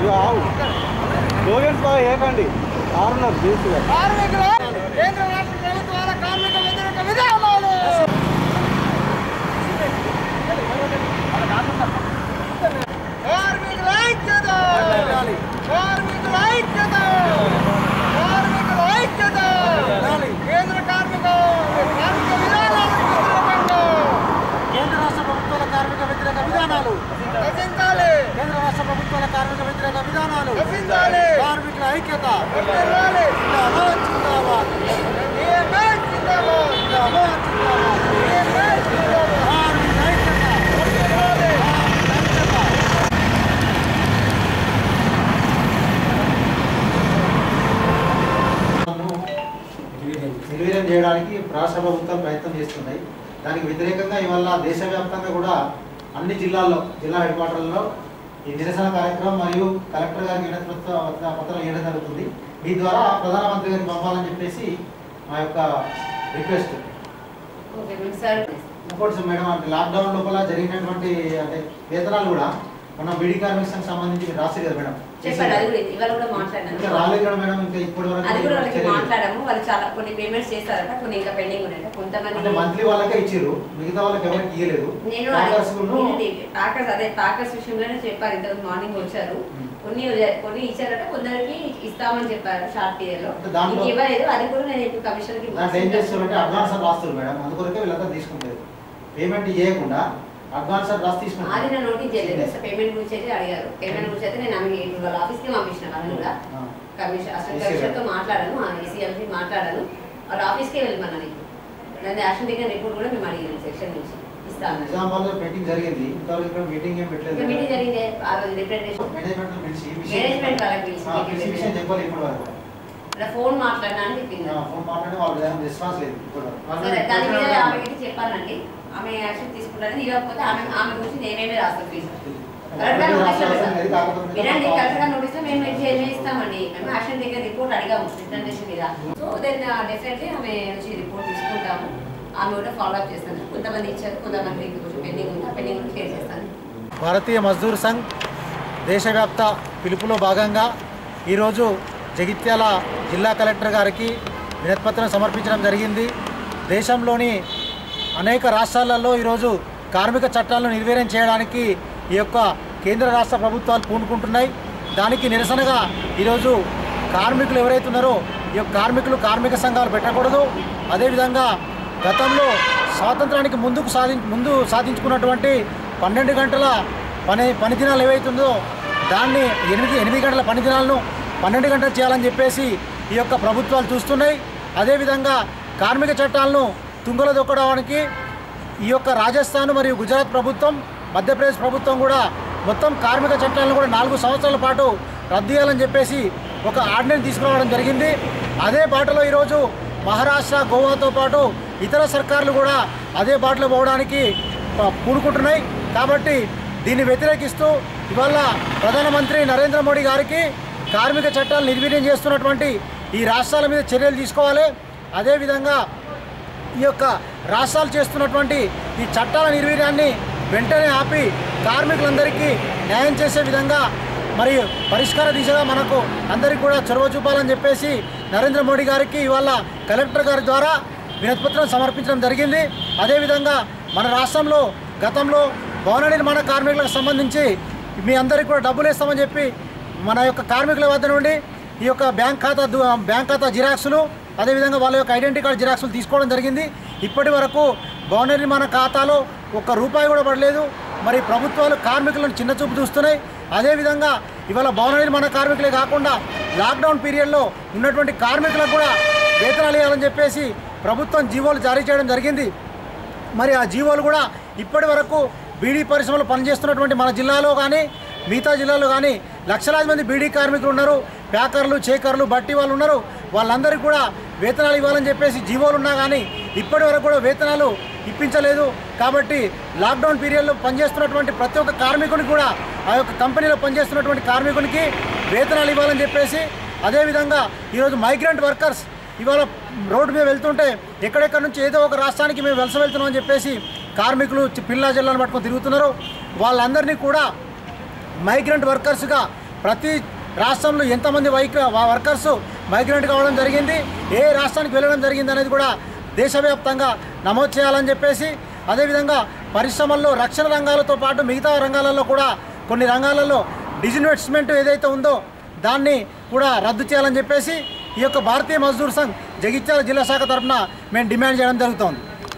ఇవి ఆవు స్లోగన్స్ బాగా ఏకండి ఆరున్నారు బేసిక్గా కార్మికుల కేంద్ర రాష్ట్ర ప్రభుత్వాల కార్మిక వ్యతిరేక విధానాలు కార్మికుల ఐక్యత కార్మికుల ఐక్యత కార్మికుల ఐక్యత కేంద్ర కార్మిక కార్మిక విధానాలకు వ్యతిరేకంగా కేంద్ర రాష్ట్ర ప్రభుత్వాల కార్మిక వ్యతిరేక విధానాలు రచించాలి కేంద్ర రాష్ట్ర ప్రభుత్వాల కార్మిక వ్యతిరేక విధానాలు రచించాలి కార్మికుల ఐక్యత వర్ధిల్లాలి. జిందాబాద్, జిందాబాద్. EMS జిందాబాద్. జిందాబాద్, జిందాబాద్. EMS జిందాబాద్. కార్మికుల ఐక్యత వర్ధిల్లాలి. నిర్వీర్యం చేయడానికి రాష్ట్ర ప్రభుత్వం ప్రయత్నం చేస్తున్నాయి దానికి వ్యతిరేకంగా ఇవాళ దేశవ్యాప్తంగా కూడా అన్ని జిల్లాల్లో జిల్లా హెడ్ క్వార్టర్లలో ఈ నిరసన కార్యక్రమం మరియు కలెక్టర్ గారికి వినతి పత్ర- పత్రం ఇవ్వడం జరుగుతుంది మీ ద్వారా ప్రధానమంత్రి గారికి పంపాలని చెప్పేసి మా యొక్క రిక్వెస్ట్ ఓకే మేము సార్ ఇంకోటి మేడం అంటే లాక్డౌన్ లోపల జరిగినటువంటి అంటే వేతనాలు కూడా మనం బీడీ కార్మిక్స్ సంబంధించి మీరు రాసి కదా మేడం చెప్పండి అది కూడా ఇవాళ కూడా ఇంకా మాట్లాడినాను రాలేదు కదా మేడం ఇంకా ఇప్పటి అది కూడా వరకు వాళ్ళకి చర్యలు. మాట్లాడాము వాళ్ళు చాలా కొన్ని పేమెంట్స్ చేస్తారట కొన్ని ఇంకా పెండింగ్ ఉన్నాయట కొంతమంది అంటే మంత్లీ వాళ్ళకే ఇచ్చారు మిగతా వాళ్ళకి ఎవరికి ఇవ్వలేదు నేను Packers కును- ప్యాకర్స్ అదే ప్యాకర్స్ విషయంలోనే చెప్పారు ఇంతకు మార్నింగ్ వచ్చారు Hmm. కొన్ని కొన్ని ఇచ్చారట కొందరికి ఇస్తామని చెప్పారు షార్ట్ పీరియడ్ లో అంటే దాంట్లో- ఇంక ఇవ్వలేదు అది కూడా నేను ఇప్పుడు కమిషన్ కి దాంట్లో ఏం చేస్తారంటే అడ్వాన్స్ అని రాస్తారు మేడం అందుకొరకే వీళ్ళంతా తీసుకుంటారు పేమెంట్ చేయకుండా అడ్వాన్స్ అని రాసి అది తీసుకుంటారు నేను నోటీస్ చేయలేదు సార్ పేమెంట్ గురించి అయితే అడిగారు పేమెంట్ గురించి అయితే నేను ఆమె ఇప్పుడు వాళ్ళ ఆఫీస్కి పంపించిన వాళ్ళని కూడా ఆ. కమిషన్ అసలు ECL. కమిషనర్తో మాట్లాడాను ఏసీఎంసీ మాట్లాడాను వాళ్ళ ఆఫీస్కే వెళ్ళమన్నాను ఇప్పుడు దాని యాక్షన్ టేకన్ రిపోర్ట్ కూడా మేము అడిగాను సెక్షన్ నుంచి ఇస్తాను నిజామాబాద్ మీటింగ్ జరిగింది ఇంతవరకు ఇక్కడ మీటింగ్ ఏం పెట్టలేదు ఇంకా మీటింగ్ జరిగింది ఆ రోజు రిప్రజెంటేషన్ మేనేజ్మెంట్ పిలిచి ఈ విషయం- మేనేజ్మెంట్ వాళ్ళకి పిలిచి ఆ, పిలిచి ఈ విషయం చెప్పాలి ఇప్పటి వరకు అలా ఫోన్ మాట్లాడినా అని చెప్పింది ఆ, ఫోన్ మాట్లాడి వాళ్ళ రెస్పాన్స్ లేదు ఇప్పటి వరకు. సరే దాని మీద ఆమెకి చెప్పానండి ఆమె యాక్షన్ తీసుకుంటారని ఇవ్వకపోతే ఆమె ఆమె గురించి నేనేమే రాస్తాను ఫీజు కరెక్ట్గా నోటీస్ రాష్ట్రాలు లేదు, కాకపోతే వినండి కరెక్ట్గా నోటీస్ మేము మేము చే- ఇస్తామండి మేము యాక్షన్ దగ్గర రిపోర్ట్ అడిగాము రిప్రజెంటేషన్ మీద సో దెన్ డెఫినెట్లీ ఆమె నుంచి రిపోర్ట్ తీసుకుంటాము ఆమె కూడా ఫాలో అప్ చేస్తాను కొంతమంది ఇచ్చారు కొంతమంది కొంచెం పెండింగ్ ఉంది ఆ పెండింగ్ కూడా క్లియర్ చేస్తాను భారతీయ మజ్దూర్ సంఘ్ దేశవ్యాప్త పిలుపులో భాగంగా ఈరోజు జగిత్యాల జిల్లా కలెక్టర్ గారికి వినతిపత్రం సమర్పించడం జరిగింది దేశంలోని అనేక రాష్ట్రాలలో ఈరోజు కార్మిక చట్టాలను నిర్వీర్యం చేయడానికి ఈ యొక్క కేంద్ర రాష్ట్ర ప్రభుత్వాలు పూనుకుంటున్నాయి దానికి నిరసనగా ఈరోజు కార్మికులు ఎవరైతే ఉన్నారో ఈ యొక్క కార్మికులు కార్మిక సంఘాలు పెట్టకూడదు అదేవిధంగా గతంలో స్వాతంత్రానికి ముందుకు సాధి ముందు సాధించుకున్నటువంటి పన్నెండు గంటల పని పని దినాలు ఏవైతుందో దాన్ని ఎనిమిది ఎనిమిది గంటల పని దినాలను పన్నెండు గంటలు చేయాలని చెప్పేసి ఈ యొక్క ప్రభుత్వాలు చూస్తున్నాయి అదేవిధంగా కార్మిక చట్టాలను తుంగలో దొక్కడానికి ఈ యొక్క రాజస్థాన్ మరియు గుజరాత్ ప్రభుత్వం మధ్యప్రదేశ్ ప్రభుత్వం కూడా మొత్తం కార్మిక చట్టాలను కూడా నాలుగు సంవత్సరాల పాటు రద్దు చేయాలని చెప్పేసి ఒక ఆర్డినెన్స్ తీసుకురావడం జరిగింది అదే బాటలో ఈరోజు మహారాష్ట్ర గోవాతో పాటు ఇతర సర్కార్లు కూడా అదే బాటలో పోవడానికి ప- పూనుకుంటున్నాయి కాబట్టి దీన్ని వ్యతిరేకిస్తూ ఇవాళ ప్రధానమంత్రి నరేంద్ర మోడీ గారికి కార్మిక చట్టాలు నిర్వీర్యం చేస్తున్నటువంటి ఈ రాష్ట్రాల మీద చర్యలు తీసుకోవాలి అదేవిధంగా ఈ యొక్క రాష్ట్రాలు చేస్తున్నటువంటి ఈ చట్టాల నిర్వీర్యాన్ని వెంటనే ఆపి కార్మికులందరికీ న్యాయం చేసే విధంగా మరి పరిష్కార దిశగా మనకు అందరికీ కూడా చొరవ చూపాలని చెప్పేసి నరేంద్ర మోడీ గారికి ఇవాళ కలెక్టర్ గారి ద్వారా వినతిపత్రం సమర్పించడం జరిగింది అదేవిధంగా మన రాష్ట్రంలో గతంలో భవన నిర్మాణ కార్మికులకు సంబంధించి మీ అందరికీ కూడా డబ్బులు ఇస్తామని చెప్పి మన యొక్క కార్మికుల వద్ద నుండి ఈ యొక్క బ్యాంక్ ఖాతా దు- బ్యాంక్ ఖాతా జిరాక్సులు అదేవిధంగా వాళ్ళ యొక్క ఐడెంటిటీ కార్డు జిరాక్సులు తీసుకోవడం జరిగింది ఇప్పటి వరకు భవన నిర్మాణ ఖాతాలో ఒక్క రూపాయి కూడా పడలేదు మరి ప్రభుత్వాలు కార్మికులను చిన్న చూపు చూస్తున్నాయి అదేవిధంగా ఇవాళ భవన నిర్మాణ కార్మికులే కాకుండా లాక్డౌన్ పీరియడ్లో ఉన్నటువంటి కార్మికులకు కూడా వేతనాలు ఇవ్వాలని చెప్పేసి ప్రభుత్వం జీవోలు జారీ చేయడం జరిగింది మరి ఆ జీవోలు కూడా ఇప్పటి వరకు బీడీ పరిశ్రమలో పనిచేస్తున్నటువంటి మన జిల్లాలో కానీ మిగతా జిల్లాలో కానీ లక్షలాది మంది బీడీ కార్మికులు ఉన్నారు ప్యాకర్లు చేకర్లు బట్టి వాళ్ళు ఉన్నారు వాళ్ళందరికీ కూడా వేతనాలు ఇవ్వాలని చెప్పేసి జీవోలు ఉన్నా కానీ ఇప్పటి వరకు కూడా వేతనాలు ఇప్పించలేదు కాబట్టి లాక్డౌన్ పీరియడ్లో పనిచేస్తున్నటువంటి ప్రతి ఒక్క కార్మికునికి కూడా ఆ యొక్క కంపెనీలో పనిచేస్తున్నటువంటి కార్మికునికి వేతనాలు ఇవ్వాలని చెప్పేసి అదేవిధంగా ఈరోజు మైగ్రెంట్ వర్కర్స్ ఇవాళ రోడ్డు మీద వెళ్తుంటే ఎక్కడెక్కడ నుంచి ఏదో ఒక రాష్ట్రానికి మేము వలస వెళ్తున్నాం అని చెప్పేసి కార్మికులు చి- పిల్లా జిల్లాను పట్టుకొని తిరుగుతున్నారు వాళ్ళందరినీ కూడా మైగ్రెంట్ వర్కర్స్గా ప్రతి రాష్ట్రంలో ఎంతమంది వైక్ వర్కర్స్ మైగ్రెంట్ కావడం జరిగింది ఏ రాష్ట్రానికి వెళ్ళడం జరిగింది అనేది కూడా దేశవ్యాప్తంగా నమోదు చేయాలని చెప్పేసి అదేవిధంగా పరిశ్రమల్లో రక్షణ రంగాలతో పాటు మిగతా రంగాలలో కూడా కొన్ని రంగాలలో డిజిన్వెస్ట్మెంట్ ఏదైతే ఉందో దాన్ని కూడా రద్దు చేయాలని చెప్పేసి ఈ యొక్క భారతీయ మజ్దూర్ సంఘ్ జగిత్యాల జిల్లా శాఖ తరఫున మేము డిమాండ్ చేయడం జరుగుతోంది